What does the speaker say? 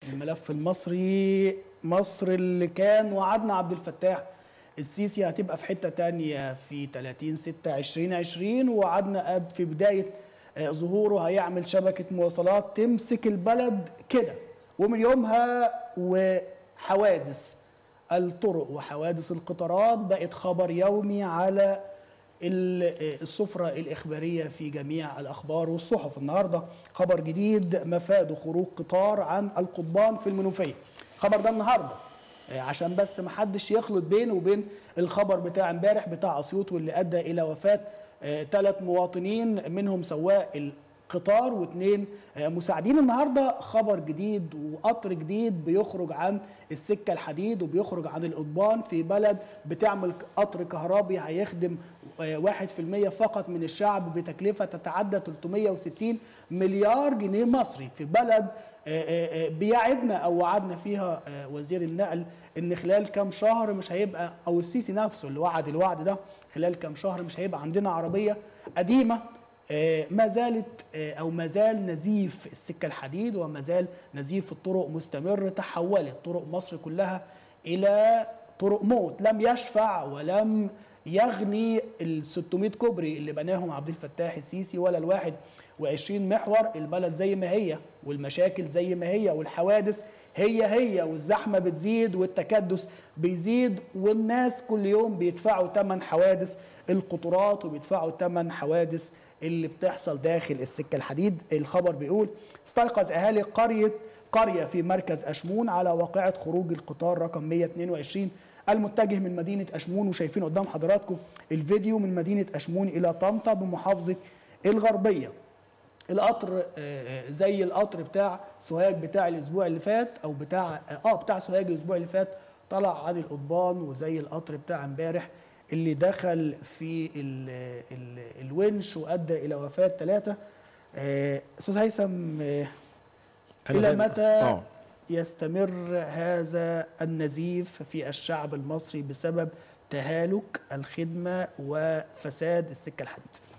الملف المصري مصر اللي كان وعدنا عبد الفتاح السيسي هتبقى في حته تانية في 30 6 2020 ووعدنا أب في بدايه آه، ظهوره هيعمل شبكه مواصلات تمسك البلد كده ومن يومها وحوادث الطرق وحوادث القطارات بقت خبر يومي على ال- السفرة الإخبارية في جميع الأخبار والصحف النهاردة خبر جديد مفاد خروج قطار عن القضبان في المنوفية خبر ده النهاردة آه، عشان بس ما حدش يخلط بينه وبين الخبر بتاع امبارح بتاع أسيوط واللي أدى إلى وفاة ثلاث مواطنين منهم سواق القطار واثنين آه، مساعدين النهارده خبر جديد وقطر جديد بيخرج عن السكه الحديد وبيخرج عن القضبان في بلد بتعمل قطر كهربي هيخدم آه، 1% فقط من الشعب بتكلفه تتعدى 360 مليار جنيه مصري في بلد آه، آه، آه، بيعدنا او وعدنا فيها آه، وزير النقل ان خلال كام شهر مش هيبقى او السيسي نفسه اللي وعد الوعد ده خلال كام شهر مش هيبقى عندنا عربيه قديمه آه، ما زالت آه، او ما زال نزيف السكه الحديد وما زال نزيف الطرق مستمر تحولت طرق مصر كلها الى طرق موت لم يشفع ولم يغني ال 600 كوبري اللي بناهم عبد الفتاح السيسي ولا ال 21 محور البلد زي ما هي والمشاكل زي ما هي والحوادث هي هي والزحمه بتزيد والتكدس بيزيد والناس كل يوم بيدفعوا ثمن حوادث القطورات وبيدفعوا ثمن حوادث اللي بتحصل داخل السكه الحديد الخبر بيقول استيقظ اهالي قريه قريه في مركز اشمون على واقعه خروج القطار رقم 122 المتجه من مدينه اشمون وشايفين قدام حضراتكم الفيديو من مدينه اشمون الى طنطا بمحافظه الغربيه القطر آه، زي القطر بتاع سوهاج بتاع الاسبوع اللي فات او بتاع اه بتاع سوهاج الاسبوع اللي فات طلع عن القضبان وزي القطر بتاع امبارح اللي دخل في ال ال الونش وادى الى وفاه ثلاثه آه، استاذ هيثم آه، أنا الى دايماً- متى آه. يستمر هذا النزيف في الشعب المصري بسبب تهالك الخدمه وفساد السكه الحديد